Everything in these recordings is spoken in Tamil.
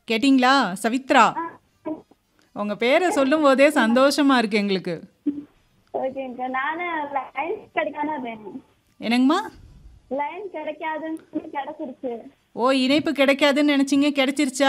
கேட்டிங்களா சவித்ரா உங்க பேரை சொல்லும் போதே சந்தோஷமா இருக்கு எங்களுக்கு ஓகேங்கக்கா நானும் லைன் கிடைக்காம இருந்தேன் என்னங்கம்மா லைன் கிடைக்காதுன்னு சொல்லி கிடைச்சிருச்சு ஓ இணைப்பு கிடைக்காதுன்னு நினைச்சீங்க கிடைச்சிருச்சா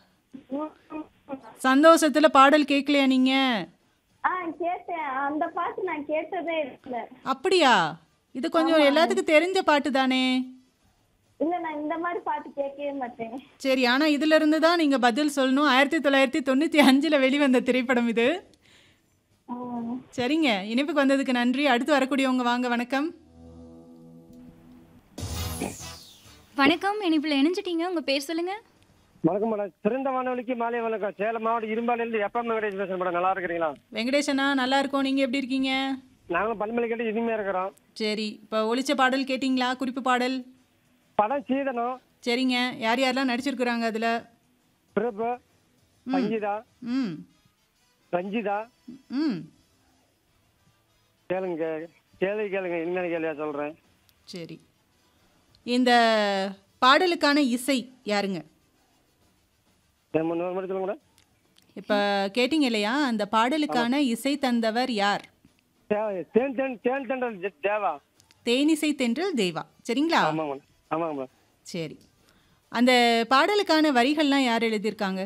சந்தோஷத்துல பாடல் கேட்கலையா நீங்க ஆ கேட்டேன் அந்த பாட்டு நான் கேட்டதே இல்லை அப்படியா இது கொஞ்சம் எல்லாத்துக்கும் தெரிஞ்ச பாட்டு தானே இல்லை நான் இந்த மாதிரி பாட்டு கேட்கவே மாட்டேன் சரி ஆனா இதுல இருந்து தான் நீங்க பதில் சொல்லணும் ஆயிரத்தி தொள்ளாயிரத்தி தொண்ணூத்தி அஞ்சுல வெளிவந்த திரைப்படம் இது ஆ, சரிங்க இணைப்புக்கு வந்ததுக்கு நன்றி அடுத்து வரக்கூடியவங்க வாங்க வணக்கம் வணக்கம் இனிப்பில் இணைஞ்சிட்டீங்க உங்கள் பேர் சொல்லுங்க வணக்கம் மேடம் சிறந்த வானொலிக்கு மாலை வணக்கம் சேலம் மாவட்டம் இரும்பாலிருந்து எப்ப வெங்கடேஷ் பேசுறேன் மேடம் நல்லா இருக்கிறீங்களா வெங்கடேசனா நல்லா இருக்கோம் நீங்க எப்படி இருக்கீங்க நாங்களும் பல்மலை கேட்டு இனிமையா இருக்கிறோம் சரி இப்போ ஒளிச்ச பாடல் கேட்டிங்களா குறிப்பு பாடல் படம் சீதனம் சரிங்க யார் யாரெல்லாம் நடிச்சிருக்கிறாங்க அதுல பிரபு சங்கீதா ம் ரஞ்சிதா ம் கேளுங்க கேள்வி கேளுங்க என்ன கேள்வியா சொல்றேன் சரி இந்த பாடலுக்கான இசை யாருங்க என் முன்னூறு மணி சொல்லுங்க மேடம் இப்போ கேட்டிங்க இல்லையா அந்த பாடலுக்கான இசை தந்தவர் யார் தே- தேன் தேன் தேன் தென்றல் ஜெ- தேவா தேனிசை தென்றல் தேவா சரிங்களா ஆமாங்க மேடம் ஆமாங்க மேடம் சரி அந்த பாடலுக்கான வரிகள்லாம் யார் எழுதியிருக்காங்க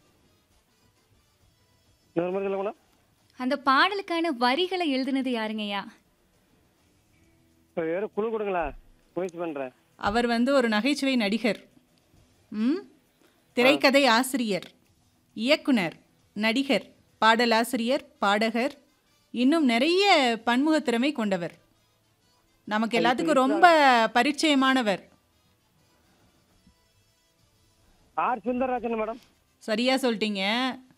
இன்னொரு மணி சொல்லுங்க மேடம் அந்த பாடலுக்கான வரிகளை எழுதுனது யாருங்கய்யா இப்போ வேறு குழு கொடுங்களா முயற்சி பண்றேன் அவர் வந்து ஒரு நகைச்சுவை நடிகர் ம் திரைக்கதை ஆசிரியர் இயக்குனர் நடிகர் பாடலாசிரியர் பாடகர் இன்னும் நிறைய பன்முகத் திறமை கொண்டவர் நமக்கு எல்லாத்துக்கும் ரொம்ப பரிச்சயமானவர் ஆர் சுந்தரராஜன் மேடம் சரியா சொல்லிட்டீங்க